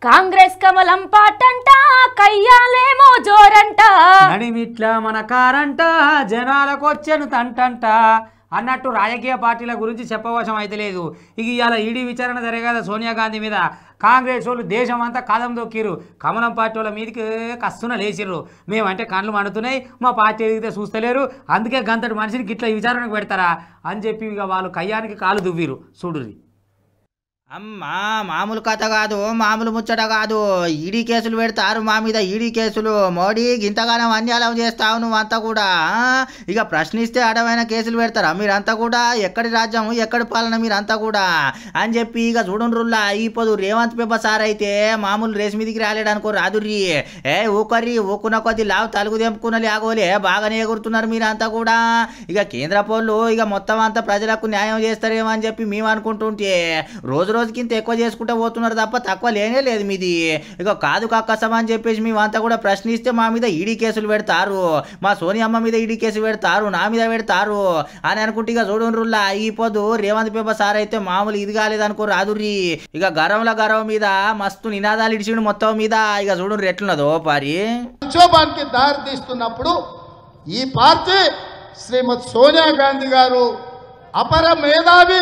కాంగ్రెస్ కమలం పాటంట కయ్యాలేమో జోరంట నడిమిట్ల మన కారంట జనాలకు వచ్చాను తంటంట అన్నట్టు రాజకీయ పార్టీల గురించి చెప్పవశం అయితే లేదు ఇక ఇవాళ ఈడీ విచారణ జరగదా సోనియా గాంధీ మీద కాంగ్రెస్ వాళ్ళు దేశం అంతా కదం దొక్కిరు కమలం పార్టీ వాళ్ళ మీదకి కస్తున లేచిర్రు మేమంటే కళ్ళు మండుతున్నాయి మా పార్టీ ఎదిగితే చూస్తలేరు అందుకే గంతటి మనిషిని గిట్ల విచారణకు పెడతారా అని చెప్పి ఇక వాళ్ళు కయ్యానికి కాలు దువ్విరు చూడురి అమ్మా మామూలు కథ కాదు మామూలు ముచ్చట కాదు ఈడీ కేసులు పెడతారు మా మీద ఈడీ కేసులు మోడీ ఇంతగానం అన్యాయం చేస్తావు నువ్వంతా కూడా ఆ? ఇక ప్రశ్నిస్తే అడవైన కేసులు పెడతారా మీరంతా కూడా ఎక్కడి రాజ్యం ఎక్కడి పాలన మీరంతా కూడా అని చెప్పి ఇక చూడండ్రుల్లా ఈ పొదు రేవంత్ పేప సార్ అయితే మామూలు రేస్ మీదికి రాలేడనుకో రాదుర్రి ఏ ఊకర్రి ఊకున్న కొద్ది లావు తలుగు తెంపుకున్నది ఆగోలే బాగానే ఎగురుతున్నారు మీరంతా కూడా ఇక కేంద్ర పోళ్ళు ఇక మొత్తం అంతా ప్రజలకు న్యాయం చేస్తారేమో అని చెప్పి మేము అనుకుంటుంటే రోజు రోజుకి ఇంత ఎక్కువ చేసుకుంటూ పోతున్నారు తప్ప తక్కువ లేనే లేదు మీది ఇక కాదు కక్కసం అని చెప్పేసి మేమంతా కూడా ప్రశ్నిస్తే మా మీద ఈడీ కేసులు పెడతారు మా సోనియమ్మ మీద ఈడీ కేసు పెడతారు నా మీద పెడతారు అని అనుకుంటే ఇక చూడండ్రుల్లా ఈ పొద్దు రేవంత్ పేప సార్ అయితే మామూలు ఇది కాలేదనుకో రాదుర్రి ఇక గర్వంల గర్వం మీద మస్తు నినాదాలు ఇడిచిండు మొత్తం మీద ఇక చూడండి ఎట్లున్నదో పారి సంక్షోభానికి దారి తీస్తున్నప్పుడు ఈ పార్టీ శ్రీమతి సోనియా గాంధీ గారు అపర మేధావి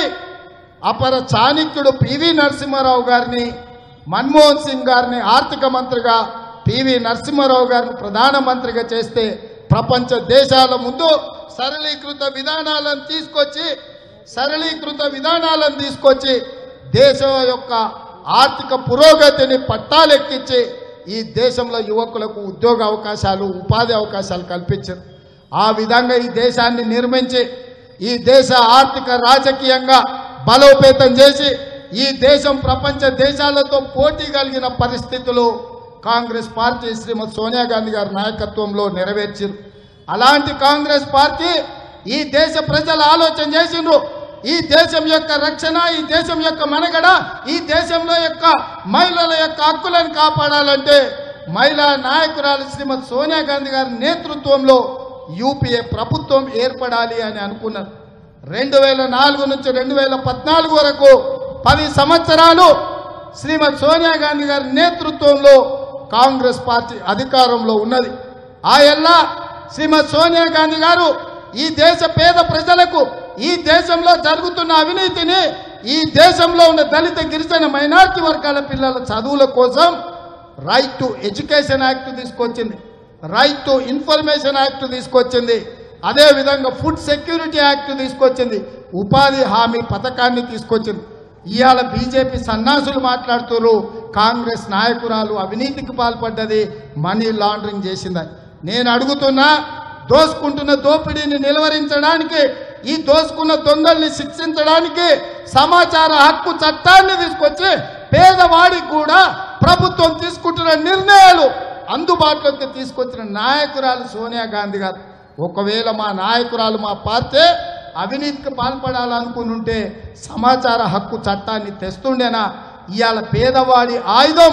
అపర చాణక్యుడు పివి నరసింహారావు గారిని మన్మోహన్ సింగ్ గారిని ఆర్థిక మంత్రిగా పివి నరసింహారావు గారిని ప్రధానమంత్రిగా చేస్తే ప్రపంచ దేశాల ముందు సరళీకృత విధానాలను తీసుకొచ్చి సరళీకృత విధానాలను తీసుకొచ్చి దేశం యొక్క ఆర్థిక పురోగతిని పట్టాలెక్కించి ఈ దేశంలో యువకులకు ఉద్యోగ అవకాశాలు ఉపాధి అవకాశాలు కల్పించారు ఆ విధంగా ఈ దేశాన్ని నిర్మించి ఈ దేశ ఆర్థిక రాజకీయంగా బలోపేతం చేసి ఈ దేశం ప్రపంచ దేశాలతో పోటీ కలిగిన పరిస్థితులు కాంగ్రెస్ పార్టీ శ్రీమతి సోనియా గాంధీ గారి నాయకత్వంలో నెరవేర్చారు అలాంటి కాంగ్రెస్ పార్టీ ఈ దేశ ప్రజలు ఆలోచన చేసిండ్రు ఈ దేశం యొక్క రక్షణ ఈ దేశం యొక్క మనగడ ఈ దేశంలో యొక్క మహిళల యొక్క హక్కులను కాపాడాలంటే మహిళా నాయకురాలు శ్రీమతి సోనియా గాంధీ గారి నేతృత్వంలో యూపీఏ ప్రభుత్వం ఏర్పడాలి అని అనుకున్నారు రెండు వేల నాలుగు నుంచి రెండు వేల పద్నాలుగు వరకు పది సంవత్సరాలు శ్రీమతి సోనియా గాంధీ గారి నేతృత్వంలో కాంగ్రెస్ పార్టీ అధికారంలో ఉన్నది ఆ ఎల్లా శ్రీమతి సోనియా గాంధీ గారు ఈ దేశ పేద ప్రజలకు ఈ దేశంలో జరుగుతున్న అవినీతిని ఈ దేశంలో ఉన్న దళిత గిరిజన మైనార్టీ వర్గాల పిల్లల చదువుల కోసం రైట్ టు ఎడ్యుకేషన్ యాక్ట్ తీసుకొచ్చింది రైట్ టు ఇన్ఫర్మేషన్ యాక్ట్ తీసుకొచ్చింది అదే విధంగా ఫుడ్ సెక్యూరిటీ యాక్ట్ తీసుకొచ్చింది ఉపాధి హామీ పథకాన్ని తీసుకొచ్చింది ఇవాళ బీజేపీ సన్నాసులు మాట్లాడుతున్నారు కాంగ్రెస్ నాయకురాలు అవినీతికి పాల్పడ్డది మనీ లాండరింగ్ చేసిందని నేను అడుగుతున్నా దోసుకుంటున్న దోపిడీని నిలువరించడానికి ఈ దోసుకున్న దొంగల్ని శిక్షించడానికి సమాచార హక్కు చట్టాన్ని తీసుకొచ్చి పేదవాడికి కూడా ప్రభుత్వం తీసుకుంటున్న నిర్ణయాలు అందుబాటులోకి తీసుకొచ్చిన నాయకురాలు సోనియా గాంధీ గారు ఒకవేళ మా నాయకురాలు మా పార్టీ అవినీతికి పాల్పడాలనుకుని ఉంటే సమాచార హక్కు చట్టాన్ని తెస్తుండేనా ఇవాళ పేదవాడి ఆయుధం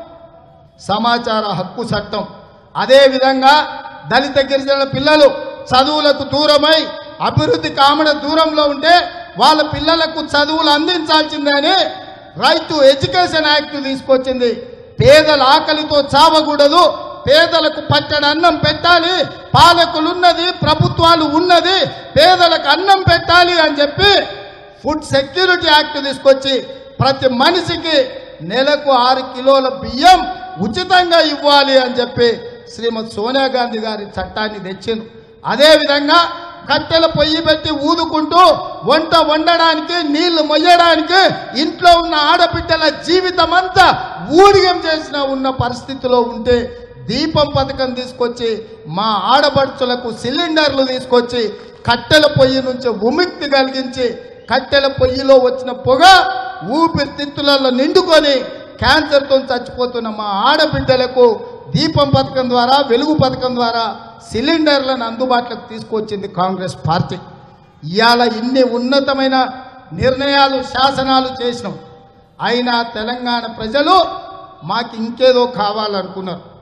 సమాచార హక్కు చట్టం అదేవిధంగా దళిత గిరిజన పిల్లలు చదువులకు దూరమై అభివృద్ధి కామడ దూరంలో ఉంటే వాళ్ళ పిల్లలకు చదువులు అందించాల్సిందని రైట్ టు ఎడ్యుకేషన్ యాక్ట్ తీసుకొచ్చింది పేదల ఆకలితో చావకూడదు పేదలకు పట్టడి అన్నం పెట్టాలి పాలకులు ఉన్నది ప్రభుత్వాలు ఉన్నది పేదలకు అన్నం పెట్టాలి అని చెప్పి ఫుడ్ సెక్యూరిటీ యాక్ట్ తీసుకొచ్చి ప్రతి మనిషికి నెలకు ఆరు కిలోల బియ్యం ఉచితంగా ఇవ్వాలి అని చెప్పి శ్రీమతి సోనియా గాంధీ గారి చట్టాన్ని తెచ్చింది అదేవిధంగా కట్టెల పొయ్యి పెట్టి ఊదుకుంటూ వంట వండడానికి నీళ్లు మొయ్యడానికి ఇంట్లో ఉన్న ఆడబిడ్డల జీవితం అంతా ఊడిగం చేసిన ఉన్న పరిస్థితిలో ఉంటే దీపం పథకం తీసుకొచ్చి మా ఆడపడుచులకు సిలిండర్లు తీసుకొచ్చి కట్టెల పొయ్యి నుంచి విముక్తి కలిగించి కట్టెల పొయ్యిలో వచ్చిన పొగ ఊపిరితిత్తులలో నిండుకొని క్యాన్సర్తో చచ్చిపోతున్న మా ఆడబిడ్డలకు దీపం పథకం ద్వారా వెలుగు పథకం ద్వారా సిలిండర్లను అందుబాటులోకి తీసుకొచ్చింది కాంగ్రెస్ పార్టీ ఇవాళ ఇన్ని ఉన్నతమైన నిర్ణయాలు శాసనాలు చేసినాం అయినా తెలంగాణ ప్రజలు మాకు ఇంకేదో కావాలనుకున్నారు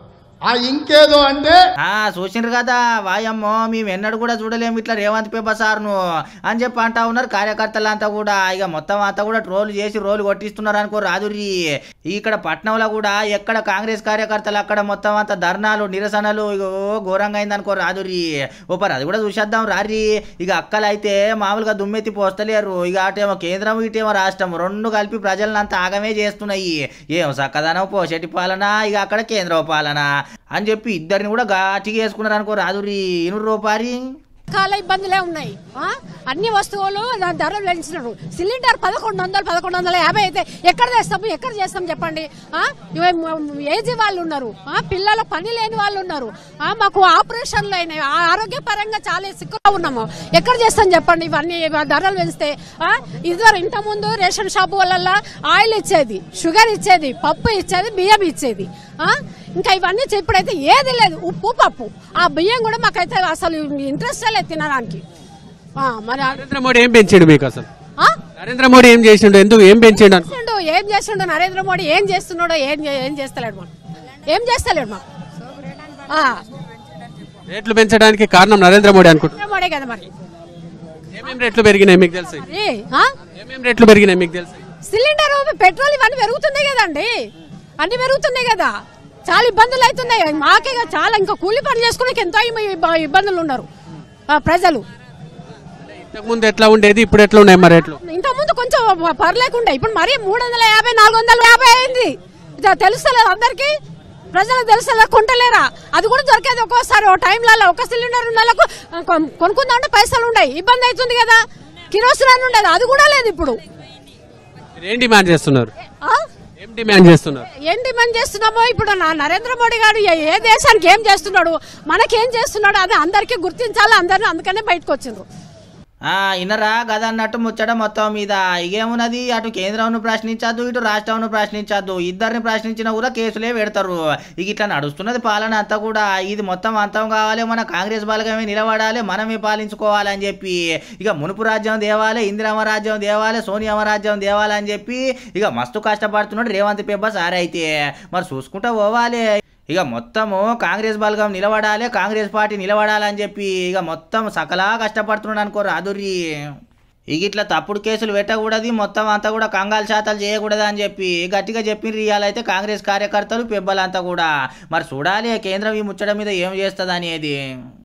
ఆ ఇంకేదో అంటే ఆ చూసిండ్రు కదా వాయమ్మో మేము ఎన్నడూ కూడా చూడలేము ఇట్లా రేవంత్ పేప సార్ను అని చెప్పి అంటా ఉన్నారు కార్యకర్తలంతా కూడా ఇక మొత్తం అంతా కూడా ట్రోల్ చేసి రోలు కొట్టిస్తున్నారు అనుకో రాదురి ఇక్కడ పట్నంలో కూడా ఎక్కడ కాంగ్రెస్ కార్యకర్తలు అక్కడ మొత్తం అంతా ధర్నాలు నిరసనలు ఇగో ఘోరంగా అయింది అనుకో రాదురి ఓపర్ అది కూడా చూసేద్దాం రారి ఇక అక్కలు అయితే మామూలుగా దుమ్మెత్తి పోస్తలేరు ఇక అటేమో కేంద్రం ఇటేమో రాష్ట్రం రెండు కలిపి ప్రజలను అంతా ఆగమే చేస్తున్నాయి ఏం చక్కదనం పోషటి పాలన ఇక అక్కడ కేంద్ర పాలన అని చెప్పి ఇద్దరిని కూడా ఘాటిగా వేసుకున్నారు అనుకో రాదురి ఇనురు రూపారి రకాల ఇబ్బందులే ఉన్నాయి ఆ? అన్ని వస్తువులు ద- ధరలు పెంచినారు సిలిండర్ పదకొండు వందలు పదకొండు వందల యాభై అయితే ఎక్కడ చేస్తాము ఎక్కడ చేస్తాం చెప్పండి ఆ? ఇవ- మ- ఏజ్ వాళ్ళు ఉన్నారు ఆ? పిల్లల పని లేని వాళ్ళు ఉన్నారు ఆ? మాకు ఆపరేషన్లు అయినాయి ఆ ఆరోగ్యపరంగా చాలా సిక్కులో ఉన్నాము ఎక్కడ చేస్తాం చెప్పండి ఇవన్నీ ధరలు పెంచితే ఆ? ఇదివరకు ఇంత ముందు రేషన్ షాపు వల్ల ఆయిల్ ఇచ్చేది షుగర్ ఇచ్చేది పప్పు ఇచ్చేది బియ్యం ఇచ్చేది ఆ? ఇంకా ఇవన్నీ ఇప్పుడైతే ఏది లేదు ఉప్పు పప్పు ఆ బియ్యం కూడా మాకైతే అసలు ఇంట్రెస్ట్ లేదు తినడానికి ఆ, మరి ఆ- నరేంద్ర మోడీ ఏం పెంచాడు మీకు అసలు ఆ? నరేంద్ర మోడీ ఏం చేసిండు ఎందుకు ఏం పెంచాడు అనుకో చేస్తుండు ఏం చేస్తుండో నరేంద్ర మోడీ ఏం చేస్తున్నాడో ఏం చే- ఏం చేస్తలేడు మాకు ఏం చేస్తలేడు మాకు ఆ, రేట్లు పెంచడానికి కారణం నరేంద్ర మోడీ అనుకుంటున్నారు నరేంద్ర మోడీ కదా మరి ఏమేం రేట్లు పెరిగినాయి మీకు తెలుసు మరి, ఆ? ఏమేం రేట్లు పెరిగినాయి మీకు తెలుసు సిలిండర్ పెట్రోల్ ఇవన్నీ పెరుగుతున్నాయి కదండి అన్ని పెరుగుతున్నాయి కదా చాలా ఇబ్బందులు అవుతున్నాయి మాకే కాదు, చాలా ఇంకా కూలి పని చేసుకునే ఎంతో ఇబ్బ- ఇబ్బందులు ఉన్నారు ఆ, ప్రజలు ఇంతకు ముందు ఎట్లా ఉండేది ఇప్పుడు ఎట్లా ఉన్నాయి మరి రేట్లు ఇంత ముందు కొంచెం పర్లేకుండా ఇప్పుడు మరీ మూడు వందల యాభై నాలుగు వందల యాభై అయింది ఇది తెలుస్తలేదు అందరికి ప్రజలకు తెలుస్తలే కొంటలేరా అది కూడా దొరికేది ఒక్కోసారి ఓ టైంలలో ఒక సిలిండర్ ఉన్న వాళ్ళకు కొ- కొనుక్కుందామంటే పైసలు ఉన్నాయి ఇబ్బంది అవుతుంది కదా కిరోసిన్ ఉండేది అది కూడా లేదు ఇప్పుడు మీరు ఏం డిమాండ్ చేస్తున్నారు ఆ? ఏం డిమాండ్ చేస్తున్నారు ఏం డిమాండ్ చేస్తున్నామో ఇప్పుడు నా నరేంద్ర మోడీ గారు ఏ- ఏ దేశానికి ఏం చేస్తున్నాడు మనకేం చేస్తున్నాడు అని అందరికీ గుర్తించాలి అందరిని అందుకనే బయటకు వచ్చిండ్రు ఆ ఇన్నరా గద అన్నట్టు ముచ్చట మొత్తం మీద ఇగేమున్నది అటు కేంద్రంను ప్రశ్నించద్దు ఇటు రాష్ట్రంను ప్రశ్నించద్దు ఇద్దరిని ప్రశ్నించినా కూడా కేసులే పెడతారు ఇక ఇట్లా నడుస్తున్నది పాలన అంతా కూడా ఇది మొత్తం అంతం కావాలి మన కాంగ్రెస్ బలగమే నిలబడాలి మనమే పాలించుకోవాలి అని చెప్పి ఇక మునుపు రాజ్యం దేవాలి ఇందిరామ రాజ్యం దేవాలి సోనియామ రాజ్యం దేవాలి అని చెప్పి ఇక మస్తు కష్టపడుతున్నాడు రేవంత్ పెబ్బ సార్ అయితే మరి చూసుకుంటా పోవాలి ఇక మొత్తము కాంగ్రెస్ బలగం నిలబడాలి కాంగ్రెస్ పార్టీ నిలబడాలని చెప్పి ఇక మొత్తం సకలా కష్టపడుతున్నాడు అనుకో రాదుర్రి ఇక ఇట్లా తప్పుడు కేసులు పెట్టకూడదు మొత్తం అంతా కూడా కంగాలు శాతాలు చేయకూడదు అని చెప్పి గట్టిగా చెప్పిండ్రు ఇవాళైతే కాంగ్రెస్ కార్యకర్తలు పెబ్బలంతా కూడా మరి చూడాలి కేంద్రం ఈ ముచ్చట మీద ఏం చేస్తుంది అనేది